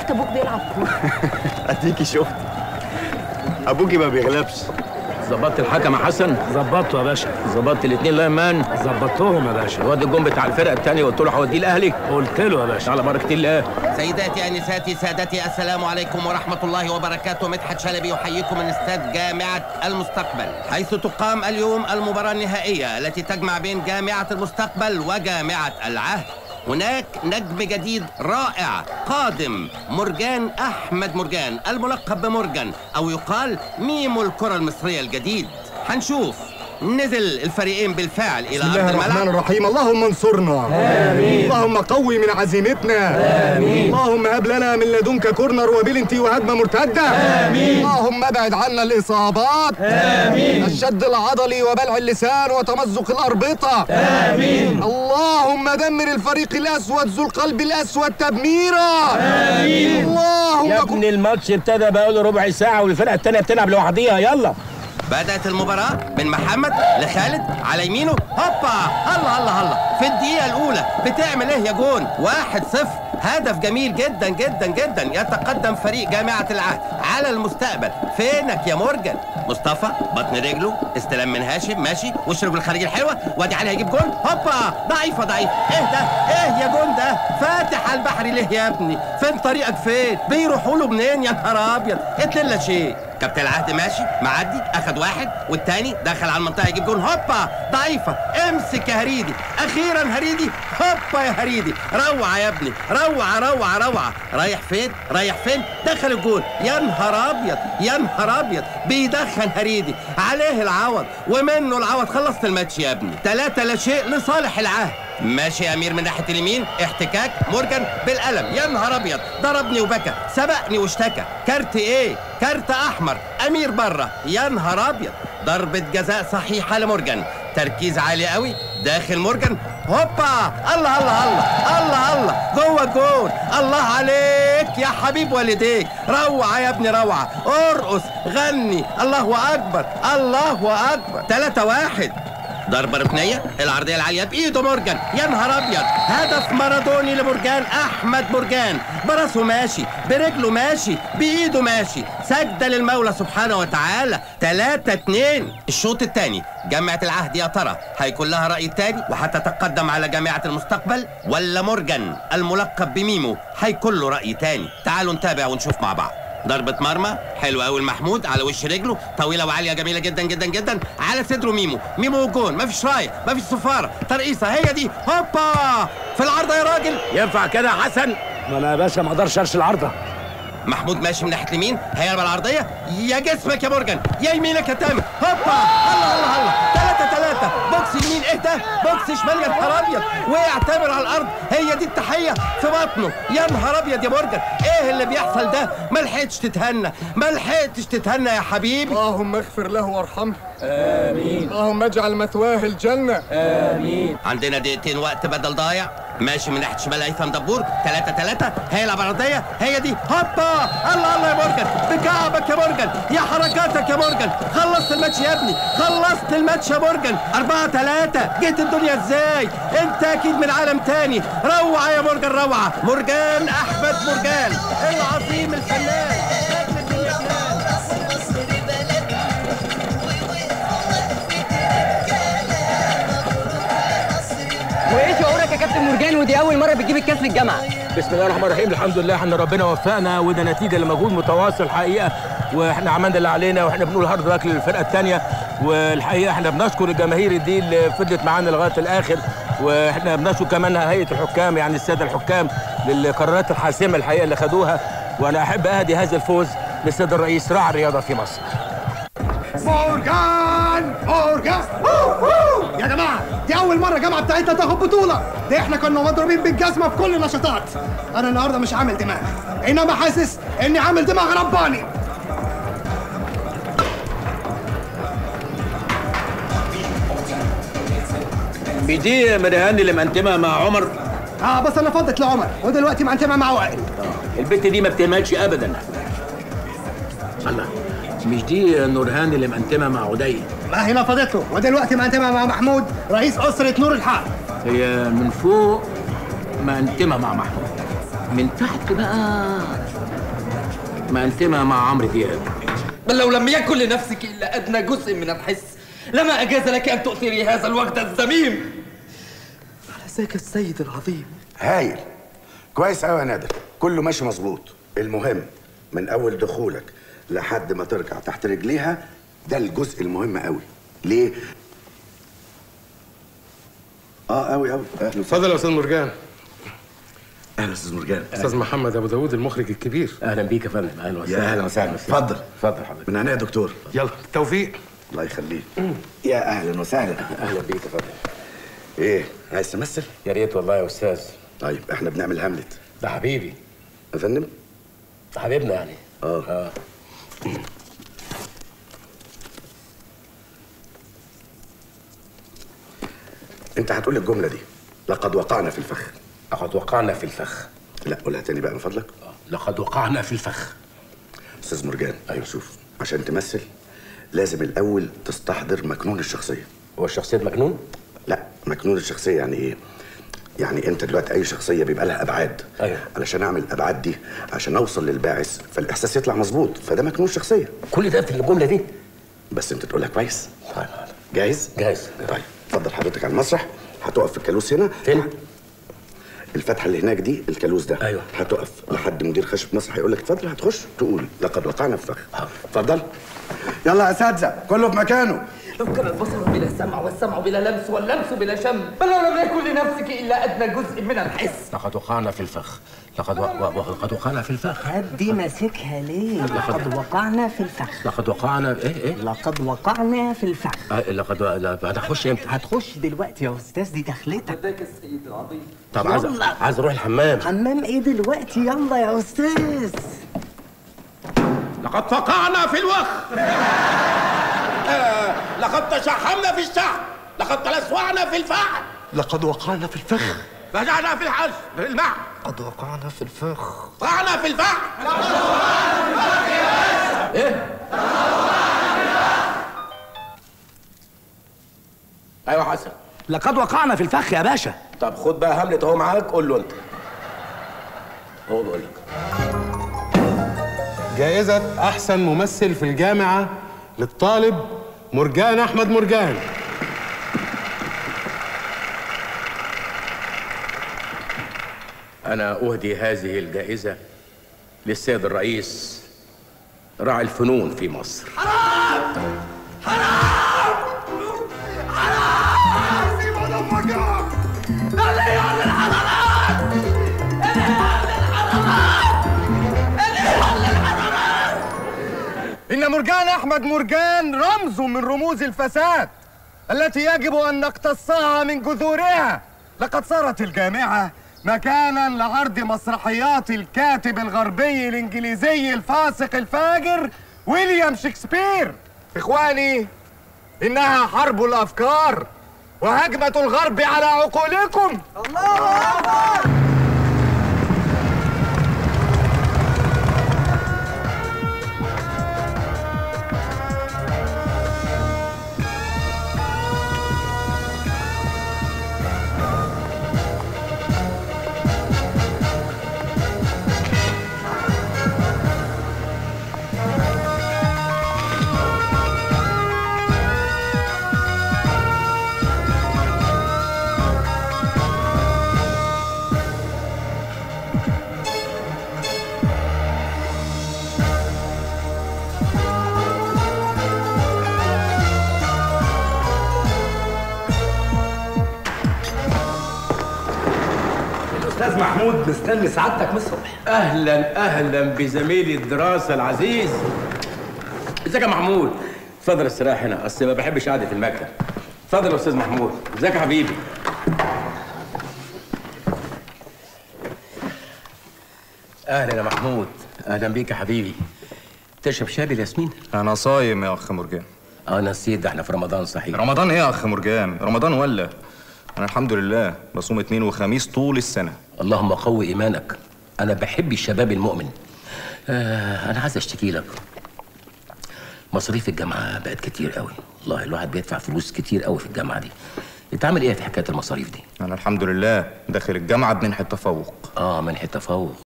شفت ابوك بيلعب كوره اديكي شفت ابوكي ما بيغلبش ظبطت الحكم يا حسن ظبطته يا باشا ظبطت الاثنين لا مان ظبطتهم يا باشا الواد الجون بتاع الفرقه الثانيه قلت له هوديه الاهلي قلت له يا باشا على بركه الله سيداتي انساتي سادتي السلام عليكم ورحمه الله وبركاته مدحت شلبي يحييكم من استاد جامعه المستقبل حيث تقام اليوم المباراه النهائيه التي تجمع بين جامعه المستقبل وجامعه العهد هناك نجم جديد رائع قادم مرجان احمد مرجان الملقب بمرجان او يقال ميمو الكره المصريه الجديد هنشوف نزل الفريقين بالفعل الى بسم ارض الله الرحمن الملعب الرحيم اللهم انصرنا آمين اللهم قوي من عزيمتنا آمين اللهم هب لنا من لدنك كورنر وبلنتي وهجمة مرتدة آمين اللهم ابعد عنا الإصابات آمين الشد العضلي وبلع اللسان وتمزق الأربطة آمين اللهم دمر الفريق الأسود ذو القلب الأسود تدميرا آمين اللهم يا كن- ابني الماتش ابتدى بقاله ربع ساعه والفرقه الثانيه بتلعب لوحديها يلا بدأت المباراة من محمد لخالد على يمينه هوبا الله الله الله في الدقيقة الأولى بتعمل إيه يا جون؟ واحد صفر هدف جميل جدا جدا جدا يتقدم فريق جامعة العهد على المستقبل فينك يا مورجان مصطفى بطن رجله استلام من هاشم ماشي وش رجل الخارجي الحلوة وادي علي هيجيب جون هوبا ضعيفة ضعيف ايه ده ايه يا جون ده فاتح على البحر ليه يا ابني فين طريقك فين بيروحوا له منين يا نهار ابيض اتلنا شيء كابتن العهد ماشي معدي اخد واحد والتاني دخل على المنطقه يجيب جون هوبا ضعيفه امسك يا هريدي اخيرا هريدي هوبا يا هريدي روعه يا ابني روعه روعه روعه رايح فين رايح فين دخل الجون يا نهار ابيض يا نهار ابيض بيدخن هريدي عليه العوض ومنه العوض خلصت الماتش يا ابني ثلاثة لا شيء لصالح العهد ماشي يا امير من ناحيه اليمين احتكاك مورجان بالقلم يا نهار ابيض ضربني وبكى سبقني واشتكى كارت ايه كارت احمر امير بره يا نهار ابيض ضربه جزاء صحيحه لمورجان تركيز عالي قوي داخل مورجان هوبا الله الله الله الله الله جوه الجون الله عليك يا حبيب والديك روعه يا ابني روعه ارقص غني الله اكبر الله اكبر 3 واحد ضربة ركنية العرضية العالية بإيده مورجان يا نهار أبيض هدف مارادوني لمورجان أحمد مورجان براسه ماشي برجله ماشي بإيده ماشي سجدة للمولى سبحانه وتعالى 3 2 الشوط الثاني جامعة العهد يا ترى هيكون لها رأي تاني وهتتقدم على جامعة المستقبل ولا مورجان الملقب بميمو هيكون له رأي تاني تعالوا نتابع ونشوف مع بعض ضربة مرمى حلوة قوي المحمود على وش رجله طويلة وعالية جميلة جدا جدا جدا على صدره ميمو ميمو جون مفيش راية مفيش صفارة ترقيصة هي دي هوبا في العارضة يا راجل ينفع كده يا حسن ما انا يا باشا ما اقدرش ارش العارضه محمود ماشي من ناحية اليمين هيقلب العرضية يا جسمك يا مورجان يا يمينك يا تامر هوبا الله الله الله ثلاثة ثلاثة بوكس يمين ايه ده بوكس شمال يا نهار ابيض وقع تامر على الارض هي دي التحية في بطنه يا نهار ابيض يا مورجان ايه اللي بيحصل ده ما لحقتش تتهنى ما لحقتش تتهنى يا حبيبي اللهم اغفر له وارحمه آمين اللهم اجعل مثواه الجنة عندنا دقيقتين وقت بدل ضايع ماشي من ناحيه شمال هيثم دبور 3 3 هيلعب عرضيه هي دي هوبا الله الله يا مورجان بكعبك يا مورجان يا حركاتك يا مورجان خلصت الماتش يا ابني خلصت الماتش يا مورجان 4 3 جيت الدنيا ازاي انت اكيد من عالم تاني روعه يا مورجان روعه مورجان احمد مورجان العظيم الفنان نجم الدنيا جنان. وايه شعورك يا كابتن مرجان ودي اول مره بتجيب الكاس للجامعه بسم الله الرحمن الرحيم الحمد لله احنا ربنا وفقنا وده نتيجه لمجهود متواصل حقيقه واحنا عملنا اللي علينا واحنا بنقول هارد لك للفرقه الثانيه والحقيقه احنا بنشكر الجماهير دي اللي فضلت معانا لغايه الاخر واحنا بنشكر كمان هيئه الحكام يعني الساده الحكام للقرارات الحاسمه الحقيقه اللي خدوها وانا احب اهدي هذا الفوز للسيد الرئيس راعي الرياضه في مصر مورجان مورجان يا جماعة دي أول مرة الجامعة بتاعتنا تاخد بطولة دي احنا كنا مضروبين بالجزمة في كل النشاطات أنا النهاردة مش عامل دماغ إنما حاسس إني عامل دماغ رباني مش دي مريهان اللي مقنتمه مع عمر اه بس أنا فضت لعمر ودلوقتي معنتمة مع وائل البت دي ما بتهملش ابدا الله مش دي نورهان اللي مقنتمه مع عدي ما هنا فضت له ودلوقتي معنتمة مع محمود رئيس أسرة نور الحق هي من فوق مقنتمه مع محمود من تحت بقى مقسمة مع عمرو دياب بل لو لم يكن لنفسك إلا أدنى جزء من الحس لما أجاز لك أن تؤثري هذا الوقت الذميم على ذاك السيد العظيم هايل كويس قوي يا نادر كله ماشي مظبوط المهم من اول دخولك لحد ما ترجع تحت رجليها ده الجزء المهم قوي ليه اه قوي قوي اهلا وسهلا اتفضل يا استاذ مرجان اهلا استاذ مرجان استاذ محمد ابو داوود المخرج الكبير اهلا بيك يا فندم اهلا يا وسهلا اهلا وسهلا اتفضل اتفضل حضرتك من عينيا يا دكتور يلا توفيق الله يخليك يا اهلا وسهلا اهلا بيك يا فندم ايه عايز تمثل يا ريت والله يا استاذ طيب احنا بنعمل هاملت ده حبيبي يا فندم ده حبيبنا يعني اه اه انت هتقول الجمله دي لقد وقعنا في الفخ لقد وقعنا في الفخ لا قولها تاني بقى من فضلك لقد وقعنا في الفخ استاذ مرجان ايوه شوف عشان تمثل لازم الاول تستحضر مكنون الشخصيه هو الشخصية مجنون؟ لا مكنون الشخصيه يعني ايه يعني انت دلوقتي اي شخصيه بيبقى لها ابعاد أيوة. علشان اعمل الابعاد دي عشان اوصل للباعث فالاحساس يطلع مظبوط فده مكنون شخصيه كل ده في الجملة دي؟ بس انت تقولها كويس طيب جاهز جاهز. طيب اتفضل حضرتك على المسرح هتقف في الكالوس هنا فين؟ الفتحه اللي هناك دي الكالوس ده أيوة. هتقف لحد مدير خشب مسرح يقول لك اتفضل هتخش تقول لقد وقعنا في فخ اتفضل يلا يا اساتذه كله في مكانه لو كان البصر بلا سمع والسمع بلا لمس واللمس بلا شم بل لو لم يكن لنفسك إلا أدنى جزء من الحس لقد وقعنا في الفخ لقد و... و... لقد وقعنا في الفخ دي ماسكها ليه؟ لقد وقعنا في الفخ لقد وقعنا ايه ايه؟ لقد وقعنا في الفخ آه، لقد لا، هنخش امتى؟ هتخش دلوقتي يا استاذ دي دخلتك ذاك السيد العظيم طب عايز يلا. عايز اروح الحمام حمام ايه دلوقتي يلا يا استاذ لقد فقعنا في الوخ آه، لقد تشحمنا في الشحم لقد تلسوعنا في الفحم لقد وقعنا في الفخ فجعنا في الحج في الماء قد وقعنا في الفخ وقعنا في الفحم ايوه حسن لقد وقعنا في الفخ يا باشا طب خد بقى هاملت اهو معاك قول له انت هو بيقول لك جائزة أحسن ممثل في الجامعة للطالب مرجان أحمد مرجان انا اهدي هذه الجائزه للسيد الرئيس راعي الفنون في مصر إن مرجان أحمد مرجان رمز من رموز الفساد التي يجب أن نقتصها من جذورها لقد صارت الجامعة مكانا لعرض مسرحيات الكاتب الغربي الإنجليزي الفاسق الفاجر ويليام شكسبير إخواني إنها حرب الأفكار وهجمة الغرب على عقولكم الاستاذ محمود مستني سعادتك من الصبح اهلا اهلا بزميلي الدراسه العزيز ازيك يا محمود اتفضل استريح هنا اصل ما بحبش قعده المكتب اتفضل يا استاذ محمود ازيك يا حبيبي اهلا يا محمود اهلا بيك يا حبيبي تشرب شاي بالياسمين انا صايم يا اخ مرجان اه نسيت ده احنا في رمضان صحيح رمضان ايه يا اخ مرجان رمضان ولا انا الحمد لله بصوم اثنين وخميس طول السنه اللهم قوي ايمانك انا بحب الشباب المؤمن آه انا عايز اشتكي لك مصاريف الجامعه بقت كتير قوي والله الواحد بيدفع فلوس كتير قوي في الجامعه دي انت عامل ايه في حكايه المصاريف دي انا الحمد لله داخل الجامعه بمنحه تفوق اه منحه تفوق